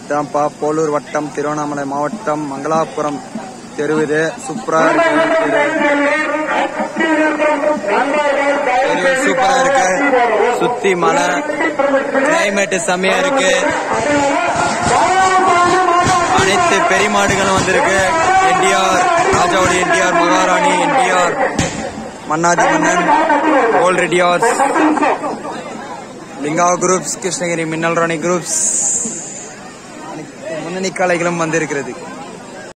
இதான்ப்பா போலூர் வட்டம் திருவண்ணாமலை மாவட்டம் மங்களாபுரம் தெரு இது சூப்பரா இருக்கு தெரு சூப்பரா இருக்கு சுத்தி மலை கிளைமேட் செம்மையா இருக்கு அனைத்து பெரியமாடுகளும் வந்திருக்கு என்டிஆர் ராஜாவோட என்டிஆர் மகாராணி என்டிஆர் மன்னாதி மன்னன் ஓல் ரெடியார்ஸ் லிங்கா குரூப்ஸ் கிருஷ்ணகிரி மின்னல் ராணி குரூப்ஸ் அனைத்து முன்னணி கலைகளும் வந்திருக்கிறது